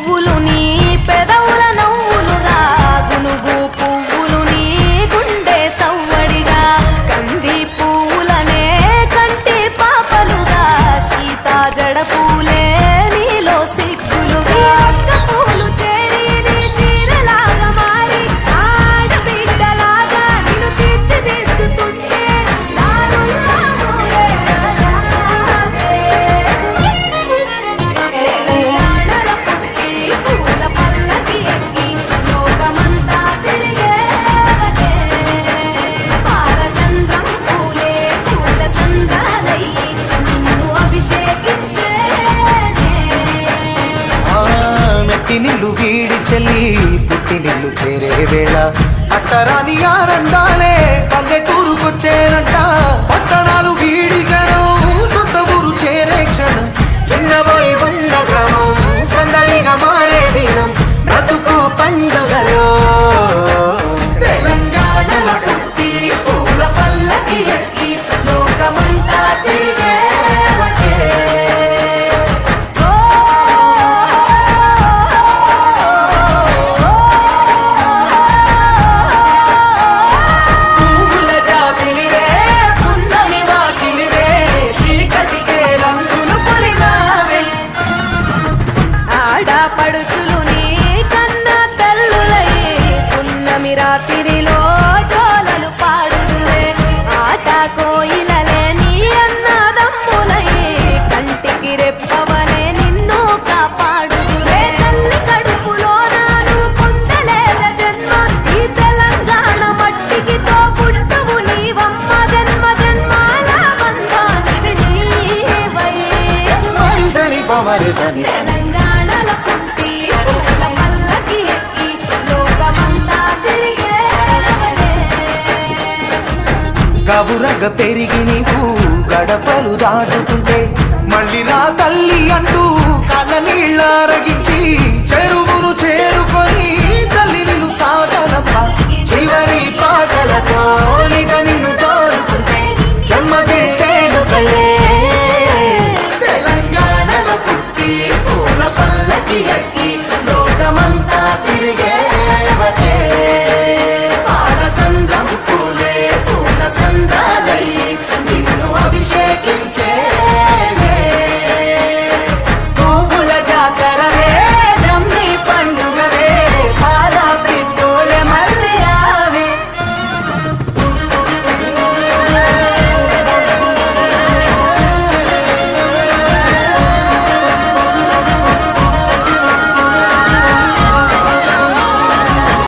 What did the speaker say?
పువ్వులు నీ పెదవుల నవ్వులుగా గునుగు పువ్వులు నీ గుండె సవ్వడిగా కంది పువ్వులనే కంటి పాపలుగా సీతా జడ పూలే నీలో సిగ్గులుగా ఒక్క పూలు చేరి నీ చీరలాగా మారి ఆడబిడ్డలాగా నిన్ను తీర్చిదిద్దుతుంటే దారుల్లా తెలంగాణలో పుట్టి పూల పల్లకి ఎక్కి లోకమంతా తిరిగేవటే పాలచంద్రం పూలే పూల సంద్రాలయ్యి నిన్ను అభిషేకించేనే ఆ మెట్టి నిల్లు వీడి చెల్లి పుట్టి నిల్లు చేరే వేళ అట్టరాని ఆనందాలే పల్లెటూరుకొచ్చేనంట పట్టణాలు వీడి జనం సొంత ఊరు చేరే క్షణం చిన్నబోయి ఉన్న గ్రామం సందడిగా మారే దినం బ్రతుకు పండుగలో తెలంగాణల పుట్టి పూల పల్లకి ఎక్కి లోకమంతా తిరిగేవటే ఓ పువ్వుల జాబిలివే పున్నమి వాకిలివే చీకటికే రంగులు పొలిమావే ఆడపడుచులు నీ కన్న తల్లులై పున్నమి రాత్రిలో జోలలు పాడుదులే ఆట కోయిలలే నీ అన్నదమ్ములై కంటికి రెప్పవలే నిన్ను కాపాడుదురే తల్లి కడుపులో నాను పొందలేద జన్మ ఈ తెలంగాణ మట్టికి తో పుట్టవు నీవమ్మ జన్మ జన్మాల బంధానివి నీవై మరిసని పమరిసని తెలంగాణలో పుట్టి పూల పల్లకి ఎక్కి లోకమంతా తిరిగేవలే. గవురగ పెరిగి నీవు గడపలు దాటుతుంటే మళ్ళీ రా తల్లి అంటూ కళ్ళ నీళ్ళ అరగించి చెరు